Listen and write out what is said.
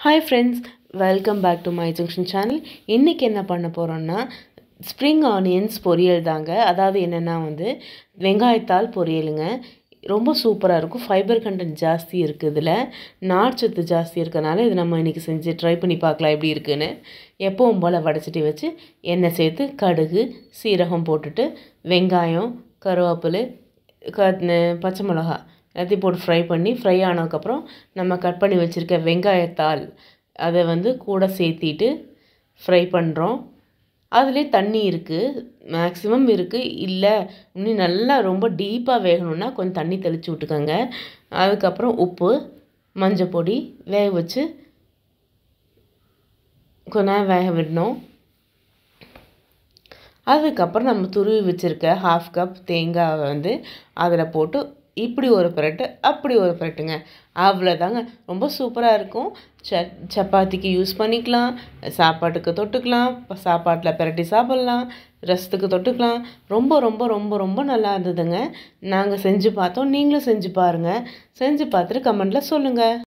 hi friends welcome back to my junction channel இன்றைக்கி என்ன பண்ண போகிறோன்னா ஸ்ப்ரிங் ஆனியன்ஸ் பொரியல் தாங்க அதாவது என்னென்னா வந்து வெங்காயத்தால் பொரியலுங்க ரொம்ப சூப்பராக இருக்கும் ஃபைபர் கண்டென்ட் ஜாஸ்தி இருக்குது இதில் நார்ச்சத்து ஜாஸ்தி இருக்கனால இது நம்ம இன்றைக்கி செஞ்சு ட்ரை பண்ணி பார்க்கலாம் எப்படி இருக்குன்னு எப்பவும் போல் வடைச்சிட்டி வச்சு எண்ணெய் சேர்த்து கடுகு சீரகம் போட்டுட்டு வெங்காயம் கருவேப்பிலை க பச்சை மிளகா எல்லாத்தையும் போட்டு ஃப்ரை பண்ணி ஃப்ரை ஆனதுக்கப்புறம் நம்ம கட் பண்ணி வச்சுருக்க வெங்காயத்தாள் அதை வந்து கூட சேர்த்திட்டு ஃப்ரை பண்ணுறோம் அதுலேயே தண்ணி இருக்குது மேக்ஸிமம் இருக்குது இல்லை இன்னும் நல்லா ரொம்ப டீப்பாக வேகணும்னா கொஞ்சம் தண்ணி தெளித்து விட்டுக்கோங்க அதுக்கப்புறம் உப்பு மஞ்சள் பொடி வேக வச்சு கொஞ்ச நேரம் வேக விடணும் அதுக்கப்புறம் நம்ம துருவி வச்சுருக்க ஹாஃப் கப் தேங்காவை வந்து அதில் போட்டு இப்படி ஒரு பிரட்டு அப்படி ஒரு பிரட்டுங்க அவ்வளோதாங்க ரொம்ப சூப்பராக இருக்கும் ச சப்பாத்திக்கு யூஸ் பண்ணிக்கலாம் சாப்பாட்டுக்கு தொட்டுக்கலாம் சாப்பாட்டில் பிரட்டி சாப்பிட்லாம் ரசத்துக்கு தொட்டுக்கலாம் ரொம்ப ரொம்ப ரொம்ப ரொம்ப நல்லா இருந்ததுங்க நாங்கள் செஞ்சு பார்த்தோம் நீங்களும் செஞ்சு பாருங்கள் செஞ்சு பார்த்துட்டு கமெண்ட்டில் சொல்லுங்கள்